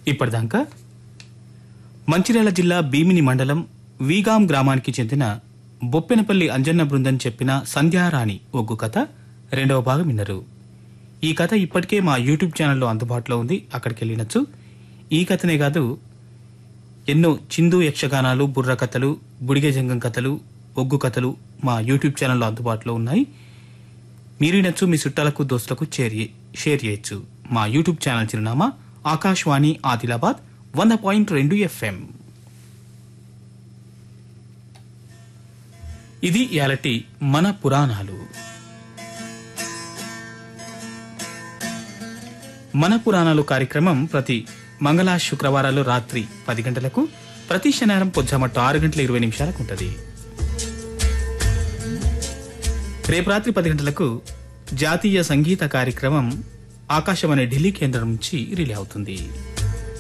ఇప్పటిదాకా మంచిర్యాల జిల్లా భీమిని మండలం వీగాం గ్రామానికి చెందిన బొప్పెనపల్లి అంజన్న బృందం చెప్పిన సంధ్యారాణి ఒగ్గు కథ రెండవ భాగం విన్నరు ఈ కథ ఇప్పటికే మా యూట్యూబ్ ఛానల్లో అందుబాటులో ఉంది అక్కడికి వెళ్ళినచ్చు ఈ కథనే కాదు ఎన్నో చిందు యక్షగానాలు బుర్ర కథలు బుడిగె జంగం కథలు ఒగ్గు కథలు మా యూట్యూబ్ ఛానల్లో అందుబాటులో ఉన్నాయి మీరు నచ్చు మీ చుట్టాలకు దోస్తులకు షేర్ చే- షేర్ చేయొచ్చు మా యూట్యూబ్ ఛానల్ చిరునామా ఆకాశవాణి ఆదిలాబాద్ వంద పాయింట్ రెండు ఎఫ్ఎం ఇది ఇయాలటి మన పురాణాలు మన పురాణాలు కార్యక్రమం ప్రతి మంగళ శుక్రవారాలు రాత్రి పది గంటలకు ప్రతి శనివారం పొద్దుమట్టు ఆరు గంటల ఇరవై నిమిషాలకు ఉంటుంది రేపు రాత్రి పది గంటలకు జాతీయ సంగీత కార్యక్రమం ఆకాశవాణి ఢిల్లీ కేంద్రం నుంచి రిలే అవుతుంది